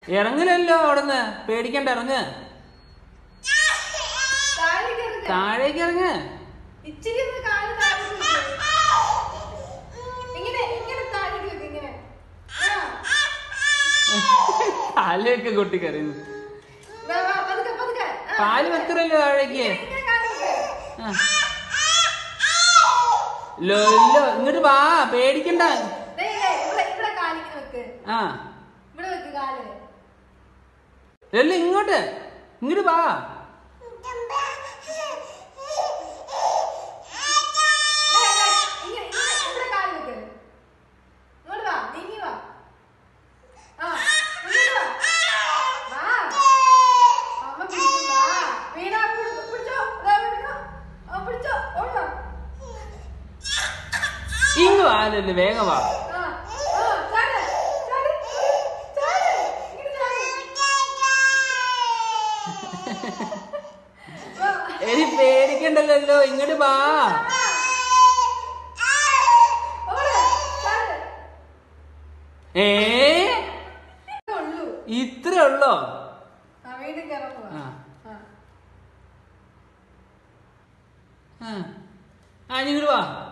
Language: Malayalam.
ഇറങ്ങില്ലല്ലോ അവിടുന്ന് പേടിക്കണ്ട ഇറങ്ങ് താഴേക്ക് ഇറങ്ങ്. താഴേക്ക് ഇറങ്ങ് ഇച്ചിരി ഒന്ന് കാല് താഴേക്ക് വെക്ക്. ഇങ്ങനെ ഇങ്ങനെ താഴേക്ക് വെക്ക് ഇങ്ങനെ ആ. കാലൊക്കെ കൊട്ടി കറിയുന്നു വാ, വാ, പതുക്കെ, പതുക്കെ. ആ, കാല് പതുക്കെ. വെക്കറല്ലോ താഴേക്ക് ഇങ്ങനെ കാല് വെക്ക്. ആ. ലൊല്ലോ ഇങ്ങോട്ട് വാ പേടിക്കണ്ട ദേ, ദേ, ഇവിടെ ഇവിടെ കാലിങ്ങനെ വെക്ക് ആ ഇവിടെ വെക്ക് കാല് ലൊല്ലോ ഇങ്ങോട്ട് ഇങ്ങോട്ട് വാ ദേ, ദേ, ഇങ്ങനെ ഇങ്ങനെ ഇവിടെ കാല് വെക്ക് ഇങ്ങോട്ട് വാ നീങ്ങി വാ ആ ഇങ്ങോട്ട് വാ വാ അമ്മ പിടിക്കും വാ വീണ പിടിച്ചോ ദേ, പിടിച്ചോ ആ പിടിച്ചോ ഓടി വാ ഇങ്ങ് വാ ലൊല്ലോ വേഗം വാ ആ ആ ചാട് ചാട് ചാട് ഇങ്ങനെ ചാട് വാ എനി പേടിക്കണ്ടല്ലോ ഇങ്ങോട്ട് വാ ഓട് ചാട് ഏ ഇത്രേ ഉള്ളൂ ഇത്ര ഉള്ളോ ആ വീണ്ടും കയറാൻ പോവാ ആ. ആ ആ ആ ഇങ്ങോട്ട് വാ